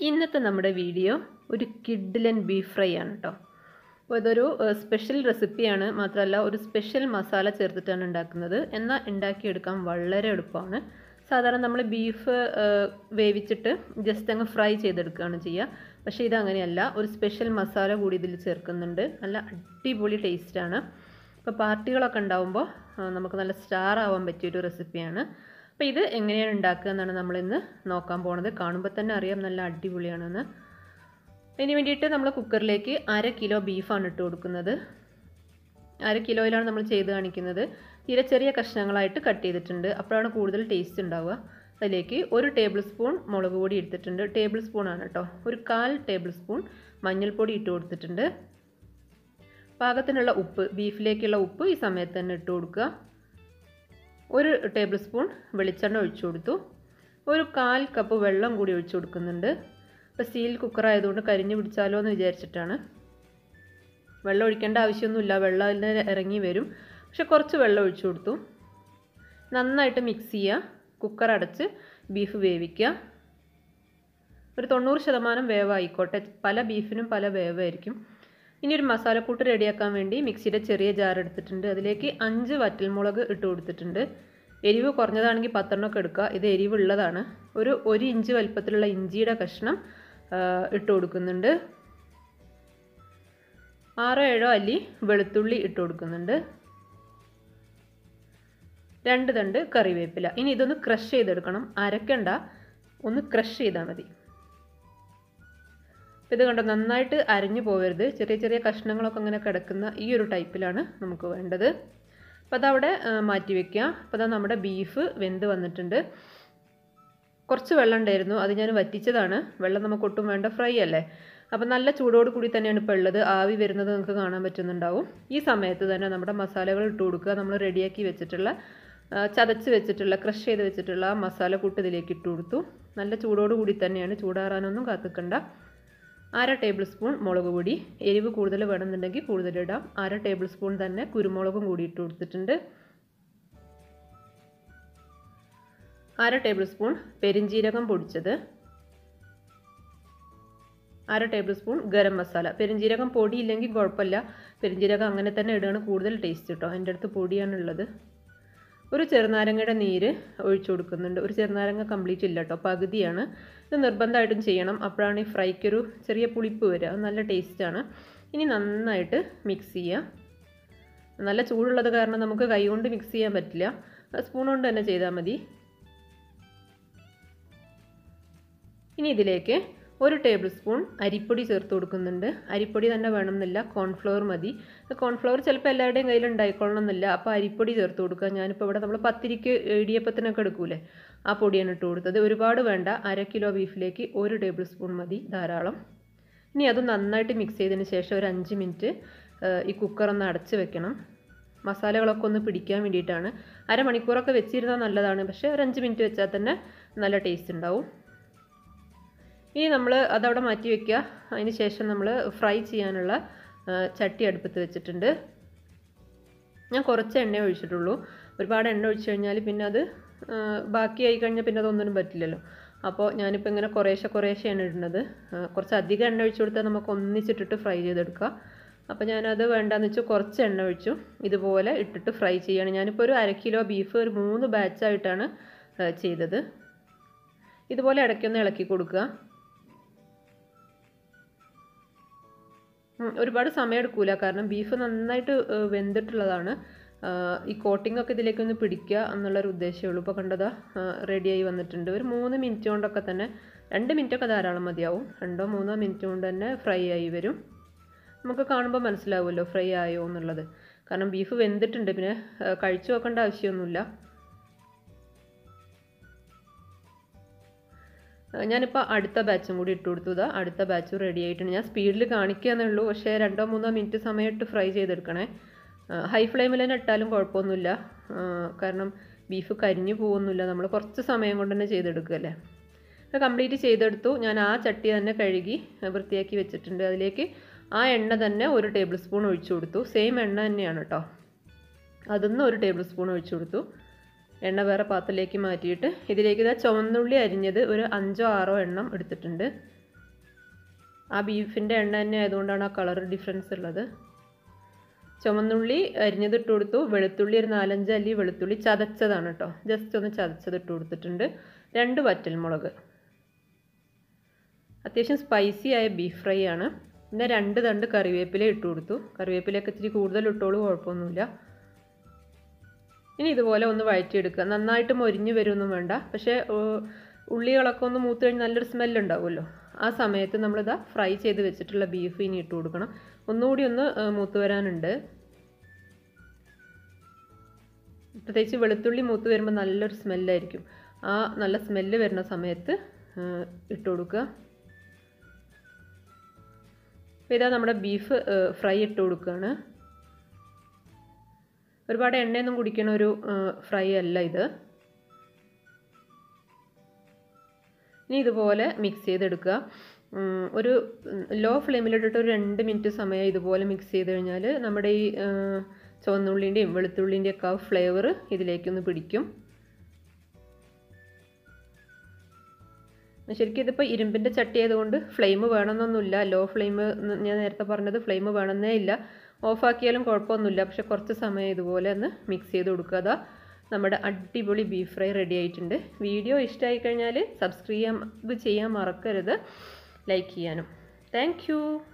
ഇന്നത്തെ നമ്മുടെ വീഡിയോ ഒരു കിഡ്ലൻ ബീഫ് ഫ്രൈ ആണ് കേട്ടോ അപ്പോൾ ഇതൊരു സ്പെഷ്യൽ റെസിപ്പിയാണ് മാത്രമല്ല ഒരു സ്പെഷ്യൽ മസാല ചേർത്തിട്ടാണ് ഉണ്ടാക്കുന്നത് എന്നാൽ ഉണ്ടാക്കിയെടുക്കാൻ വളരെ എളുപ്പമാണ് സാധാരണ നമ്മൾ ബീഫ് വേവിച്ചിട്ട് ജസ്റ്റ് അങ്ങ് ഫ്രൈ ചെയ്തെടുക്കുകയാണ് ചെയ്യുക പക്ഷേ ഇതങ്ങനെയല്ല ഒരു സ്പെഷ്യൽ മസാല കൂടി ഇതിൽ ചേർക്കുന്നുണ്ട് നല്ല അടിപൊളി ടേസ്റ്റാണ് ഇപ്പോൾ പാർട്ടികളൊക്കെ ഉണ്ടാവുമ്പോൾ നമുക്ക് നല്ല സ്റ്റാർ ആവാൻ പറ്റിയൊരു റെസിപ്പിയാണ് അപ്പോൾ ഇത് എങ്ങനെയാണ് ഉണ്ടാക്കുക എന്നാണ് നമ്മളിന്ന് നോക്കാൻ പോണത് കാണുമ്പോൾ തന്നെ അറിയാം നല്ല അടിപൊളിയാണെന്ന് അതിന് വേണ്ടിയിട്ട് നമ്മൾ കുക്കറിലേക്ക് അര കിലോ ബീഫാണ് ഇട്ട് കൊടുക്കുന്നത് അര കിലോയിലാണ് നമ്മൾ ചെയ്ത് കാണിക്കുന്നത് തീരെ ചെറിയ കഷ്ണങ്ങളായിട്ട് കട്ട് ചെയ്തിട്ടുണ്ട് അപ്പോഴാണ് കൂടുതൽ ടേസ്റ്റ് ഉണ്ടാവുക അതിലേക്ക് ഒരു ടേബിൾ സ്പൂൺ മുളക് പൊടി എടുത്തിട്ടുണ്ട് ടേബിൾ സ്പൂണാണ് കേട്ടോ ഒരു കാൽ ടേബിൾ സ്പൂൺ മഞ്ഞൾപ്പൊടി ഇട്ട് കൊടുത്തിട്ടുണ്ട് പാകത്തിനുള്ള ഉപ്പ് ബീഫിലേക്കുള്ള ഉപ്പ് ഈ സമയത്ത് തന്നെ ഇട്ട് കൊടുക്കുക ഒരു ടേബിൾ സ്പൂൺ വെളിച്ചെണ്ണ ഒഴിച്ചു കൊടുത്തു ഒരു കാൽ കപ്പ് വെള്ളം കൂടി ഒഴിച്ചു കൊടുക്കുന്നുണ്ട് ഇപ്പോൾ സ്റ്റീൽ കുക്കർ ആയതുകൊണ്ട് കരിഞ്ഞു പിടിച്ചാലോ എന്ന് വിചാരിച്ചിട്ടാണ് വെള്ളം ഒഴിക്കേണ്ട ആവശ്യമൊന്നുമില്ല വെള്ളം അതിൽ ഇറങ്ങി വരും പക്ഷെ കുറച്ച് വെള്ളം ഒഴിച്ചു കൊടുത്തു നന്നായിട്ട് മിക്സ് ചെയ്യുക കുക്കർ അടച്ച് ബീഫ് വേവിക്കുക ഒരു തൊണ്ണൂറ് ശതമാനം വേവായിക്കോട്ടെ പല ബീഫിനും പല വേവായിരിക്കും ഇനി ഒരു മസാലക്കൂട്ട് റെഡിയാക്കാൻ വേണ്ടി മിക്സിയുടെ ചെറിയ ജാർ എടുത്തിട്ടുണ്ട് അതിലേക്ക് അഞ്ച് വറ്റൽമുളക് ഇട്ട് കൊടുത്തിട്ടുണ്ട് എരിവ് കുറഞ്ഞതാണെങ്കിൽ പത്തെണ്ണമൊക്കെ എടുക്കുക ഇത് എരിവുള്ളതാണ് ഒരു ഒരു ഇഞ്ച് വലുപ്പത്തിലുള്ള ഇഞ്ചിയുടെ കഷ്ണം ഇട്ട് കൊടുക്കുന്നുണ്ട് ആറോ ഏഴോ അല്ലി വെളുത്തുള്ളി ഇട്ട് കൊടുക്കുന്നുണ്ട് രണ്ട് തണ്ട് കറിവേപ്പില ഇനി ഇതൊന്ന് ക്രഷ് ചെയ്തെടുക്കണം അരക്കണ്ട ഒന്ന് ക്രഷ് ചെയ്താൽ മതി ഇത് കണ്ടോ നന്നായിട്ട് അരഞ്ഞു പോകരുത് ചെറിയ ചെറിയ കഷ്ണങ്ങളൊക്കെ അങ്ങനെ കിടക്കുന്ന ഈ ഒരു ടൈപ്പിലാണ് നമുക്ക് വേണ്ടത് അപ്പോൾ അതവിടെ മാറ്റി വെക്കുക അപ്പോൾ അതാ നമ്മുടെ ബീഫ് വെന്ത് വന്നിട്ടുണ്ട് കുറച്ച് വെള്ളം ഉണ്ടായിരുന്നു അത് ഞാൻ വറ്റിച്ചതാണ് വെള്ളം നമുക്ക് ഒട്ടും വേണ്ട ഫ്രൈ അല്ലേ അപ്പോൾ നല്ല ചൂടോട് കൂടി തന്നെയാണ് ഇപ്പോൾ ഉള്ളത് ആവി വരുന്നത് നിങ്ങൾക്ക് കാണാൻ പറ്റുന്നുണ്ടാവും ഈ സമയത്ത് തന്നെ നമ്മുടെ മസാലകൾ ഇട്ട് കൊടുക്കുക നമ്മൾ റെഡിയാക്കി വെച്ചിട്ടുള്ള ചതച്ച് വെച്ചിട്ടുള്ള ക്രഷ് ചെയ്ത് വെച്ചിട്ടുള്ള മസാല കൂട്ട് ഇതിലേക്ക് ഇട്ട് കൊടുത്തു നല്ല ചൂടോട് കൂടി തന്നെയാണ് ചൂടാറാനൊന്നും കാത്തിക്കണ്ട അര ടേബിൾ സ്പൂൺ മുളക് പൊടി എരിവ് കൂടുതൽ വേണമെന്നുണ്ടെങ്കിൽ കൂടുതലിടാം അര ടേബിൾ സ്പൂൺ തന്നെ കുരുമുളകും കൂടി ഇട്ട് കൊടുത്തിട്ടുണ്ട് അര ടേബിൾ സ്പൂൺ പെരിഞ്ജീരകം പൊടിച്ചത് അര ടേബിൾ സ്പൂൺ ഗരം മസാല പെരിഞ്ജീരകം പൊടി ഇല്ലെങ്കിൽ കുഴപ്പമില്ല പെരിഞ്ജീരകം അങ്ങനെ തന്നെ ഇടുകയാണ് കൂടുതൽ ടേസ്റ്റ് കേട്ടോ എൻ്റെ അടുത്ത് പൊടിയാണുള്ളത് ഒരു ചെറുനാരങ്ങയുടെ നീര് ഒഴിച്ചു കൊടുക്കുന്നുണ്ട് ഒരു ചെറുനാരങ്ങ കംപ്ലീറ്റ് ഇല്ല കേട്ടോ പകുതിയാണ് ഇത് നിർബന്ധമായിട്ടും ചെയ്യണം അപ്പോഴാണ് ഈ ഫ്രൈക്കൊരു ചെറിയ പുളിപ്പ് വരിക അത് നല്ല ടേസ്റ്റാണ് ഇനി നന്നായിട്ട് മിക്സ് ചെയ്യുക നല്ല ചൂടുള്ളത് കാരണം നമുക്ക് കൈ കൊണ്ട് മിക്സ് ചെയ്യാൻ പറ്റില്ല സ്പൂൺ കൊണ്ട് തന്നെ ചെയ്താൽ മതി ഇനി ഇതിലേക്ക് ഒരു ടേബിൾ സ്പൂൺ അരിപ്പൊടി ചേർത്ത് കൊടുക്കുന്നുണ്ട് അരിപ്പൊടി തന്നെ വേണമെന്നില്ല കോൺഫ്ലവർ മതി കോൺഫ്ലവർ ചിലപ്പോൾ എല്ലാവരുടെയും കയ്യിൽ ഉണ്ടായിക്കൊള്ളണം എന്നില്ല അപ്പോൾ അരിപ്പൊടി ചേർത്ത് കൊടുക്കുക ഞാനിപ്പോൾ ഇവിടെ നമ്മൾ പത്തിരിക്ക് ഇടിയപ്പത്തിനൊക്കെ എടുക്കൂലേ ആ പൊടിയാണ് ഇട്ട് കൊടുത്തത് ഒരുപാട് വേണ്ട അര കിലോ ബീഫിലേക്ക് ഒരു ടേബിൾ സ്പൂൺ മതി ധാരാളം ഇനി അത് നന്നായിട്ട് മിക്സ് ചെയ്തതിന് ശേഷം ഒരു അഞ്ച് മിനിറ്റ് ഈ കുക്കർ ഒന്ന് അടച്ച് വെക്കണം മസാലകളൊക്കെ ഒന്ന് പിടിക്കാൻ വേണ്ടിയിട്ടാണ് അരമണിക്കൂറൊക്കെ വെച്ചിരുന്നാൽ നല്ലതാണ് പക്ഷേ ഒരു അഞ്ച് മിനിറ്റ് വെച്ചാൽ തന്നെ നല്ല ടേസ്റ്റ് ഉണ്ടാവും ഇനി നമ്മൾ അതവിടെ മാറ്റി വെക്കുക അതിന് ശേഷം നമ്മൾ ഫ്രൈ ചെയ്യാനുള്ള ചട്ടി അടുപ്പത്ത് വെച്ചിട്ടുണ്ട് ഞാൻ കുറച്ച് എണ്ണ ഒഴിച്ചിട്ടുള്ളൂ ഒരുപാട് എണ്ണ ഒഴിച്ചു കഴിഞ്ഞാൽ പിന്നെ അത് ബാക്കിയായി കഴിഞ്ഞാൽ പിന്നെ അതൊന്നിനും പറ്റില്ലല്ലോ അപ്പോൾ ഞാനിപ്പോൾ ഇങ്ങനെ കുറേശ്ശെ കുറേശ്ശെയാണ് ഇടുന്നത് കുറച്ച് അധികം എണ്ണ ഒഴിച്ചു കൊടുത്താൽ നമുക്ക് ഒന്നിച്ചിട്ടിട്ട് ഫ്രൈ ചെയ്തെടുക്കുക അപ്പോൾ ഞാനത് വേണ്ടാന്ന് വെച്ചാൽ കുറച്ച് എണ്ണ ഒഴിച്ചു ഇതുപോലെ ഇട്ടിട്ട് ഫ്രൈ ചെയ്യാണ് ഞാനിപ്പോൾ ഒരു അര കിലോ ബീഫ് ഒരു മൂന്ന് ബാച്ചായിട്ടാണ് ചെയ്തത് ഇതുപോലെ ഇടയ്ക്കൊന്ന് ഇളക്കി കൊടുക്കുക ഒരുപാട് സമയം എടുക്കൂല കാരണം ബീഫ് നന്നായിട്ട് വെന്തിട്ടുള്ളതാണ് ഈ കോട്ടിംഗ് ഒക്കെ ഇതിലേക്കൊന്ന് പിടിക്കുക എന്നുള്ളൊരു ഉദ്ദേശമേ ഉള്ളൂ ഇപ്പോൾ കണ്ടതാ റെഡിയായി വന്നിട്ടുണ്ട് ഒരു മൂന്ന് മിനിറ്റ് കൊണ്ടൊക്കെ തന്നെ രണ്ട് മിനിറ്റൊക്കെ ധാരാളം മതിയാവും രണ്ടോ മൂന്നോ മിനിറ്റ് കൊണ്ട് തന്നെ ഫ്രൈ ആയി വരും നമുക്ക് കാണുമ്പോൾ മനസ്സിലാവുമല്ലോ ഫ്രൈ ആയോ എന്നുള്ളത് കാരണം ബീഫ് വെന്തിട്ടുണ്ട് പിന്നെ കഴിച്ചു നോക്കേണ്ട ആവശ്യമൊന്നുമില്ല ഞാനിപ്പോൾ അടുത്ത ബാച്ചും കൂടി ഇട്ട് കൊടുത്തത് അടുത്ത ബാച്ച് റെഡി ആയിട്ടുണ്ട് ഞാൻ സ്പീഡിൽ കാണിക്കുകയെന്നേ ഉള്ളൂ പക്ഷേ രണ്ടോ മൂന്നോ മിനിറ്റ് സമയത്ത് ഫ്രൈ ചെയ്തെടുക്കണേ ഹൈ ഫ്ലെയിമിൽ തന്നെ ഇട്ടാലും കുഴപ്പമൊന്നുമില്ല കാരണം ബീഫ് കരിഞ്ഞു പോകുന്നില്ല നമ്മൾ കുറച്ച് സമയം കൊണ്ട് തന്നെ ചെയ്തെടുക്കുകയല്ലേ കംപ്ലീറ്റ് ചെയ്തെടുത്തു ഞാൻ ആ ചട്ടി തന്നെ കഴുകി വൃത്തിയാക്കി വെച്ചിട്ടുണ്ട് അതിലേക്ക് ആ എണ്ണ തന്നെ ഒരു ടേബിൾ സ്പൂൺ ഒഴിച്ചു കൊടുത്തു സെയിം എണ്ണ തന്നെയാണ് കേട്ടോ അതിന്ന് ഒരു ടേബിൾ സ്പൂൺ ഒഴിച്ചു കൊടുത്തു എണ്ണ വേറെ പാത്രത്തിലേക്ക് മാറ്റിയിട്ട് ഇതിലേക്ക് ഇതാ ചുവന്നുള്ളി അരിഞ്ഞത് ഒരു അഞ്ചോ ആറോ എണ്ണം എടുത്തിട്ടുണ്ട് ആ ബീഫിൻ്റെ എണ്ണ തന്നെ ആയതുകൊണ്ടാണ് ആ കളർ ഡിഫറൻസ് ഉള്ളത് ചുമന്നുള്ളി അരിഞ്ഞത് ഇട്ട് കൊടുത്തു വെളുത്തുള്ളി ഒരു നാലഞ്ച് അല്ലി വെളുത്തുള്ളി ചതച്ചതാണ് കേട്ടോ ജസ്റ്റ് ഒന്ന് ചതച്ചത് ഇട്ട് കൊടുത്തിട്ടുണ്ട് രണ്ട് വറ്റൽമുളക് അത്യാവശ്യം സ്പൈസി ആയ ബീഫ് ഫ്രൈ ആണ് പിന്നെ രണ്ട് തണ്ട് കറിവേപ്പില ഇട്ട് കൊടുത്തു കറിവേപ്പിലയൊക്കെ ഇച്ചിരി കൂടുതൽ ഇട്ടോളൂ കുഴപ്പമൊന്നുമില്ല ഇനി ഇതുപോലെ ഒന്ന് വഴറ്റിയെടുക്കുക നന്നായിട്ട് മൊരിഞ്ഞ് വരുമൊന്നും വേണ്ട പക്ഷേ ഉള്ളികളൊക്കെ ഒന്ന് മൂത്ത് കഴിഞ്ഞ് നല്ലൊരു സ്മെല്ല് ഉണ്ടാവുമല്ലോ ആ സമയത്ത് നമ്മളിതാ ഫ്രൈ ചെയ്ത് വെച്ചിട്ടുള്ള ബീഫ് ഇനി ഇട്ട് കൊടുക്കണം ഒന്നുകൂടി ഒന്ന് മൂത്ത് വരാനുണ്ട് പ്രത്യേകിച്ച് വെളുത്തുള്ളി മൂത്ത് വരുമ്പോൾ നല്ലൊരു സ്മെല്ലായിരിക്കും ആ നല്ല സ്മെല്ല് വരുന്ന സമയത്ത് ഇട്ട് കൊടുക്കുക അപ്പോൾ ഇതാ നമ്മുടെ ബീഫ് ഫ്രൈ ഇട്ട് കൊടുക്കുകയാണ് ഒരുപാട് എണ്ണയൊന്നും കുടിക്കണ ഒരു ഫ്രൈ അല്ല ഇത് ഇനി ഇതുപോലെ മിക്സ് ചെയ്തെടുക്കുക ഒരു ലോ ഫ്ലെയിമിലിട്ടിട്ട് ഒരു രണ്ട് മിനിറ്റ് സമയം ഇതുപോലെ മിക്സ് ചെയ്ത് കഴിഞ്ഞാൽ നമ്മുടെ ഈ ചുവന്നുള്ളിൻ്റെയും വെളുത്തുള്ളിൻ്റെയും ഒക്കെ ആ ഫ്ലേവർ ഇതിലേക്കൊന്ന് പിടിക്കും ശരിക്കും ഇതിപ്പോൾ ഇരുമ്പിൻ്റെ ചട്ടി ആയതുകൊണ്ട് ഫ്ലെയിം വേണമെന്നൊന്നുമില്ല ലോ ഫ്ലെയിം ഞാൻ നേരത്തെ പറഞ്ഞത് ഫ്ലെയിം വേണമെന്നേ ഇല്ല ഓഫാക്കിയാലും കുഴപ്പമൊന്നുമില്ല പക്ഷെ കുറച്ച് സമയം ഇതുപോലെ ഒന്ന് മിക്സ് ചെയ്ത് കൊടുക്കുക അതാ നമ്മുടെ അടിപൊളി ബീഫ് ഫ്രൈ റെഡി ആയിട്ടുണ്ട് വീഡിയോ ഇഷ്ടമായി കഴിഞ്ഞാൽ സബ്സ്ക്രൈബ് ചെയ്യാൻ ചെയ്യാൻ മറക്കരുത് ലൈക്ക് ചെയ്യാനും താങ്ക്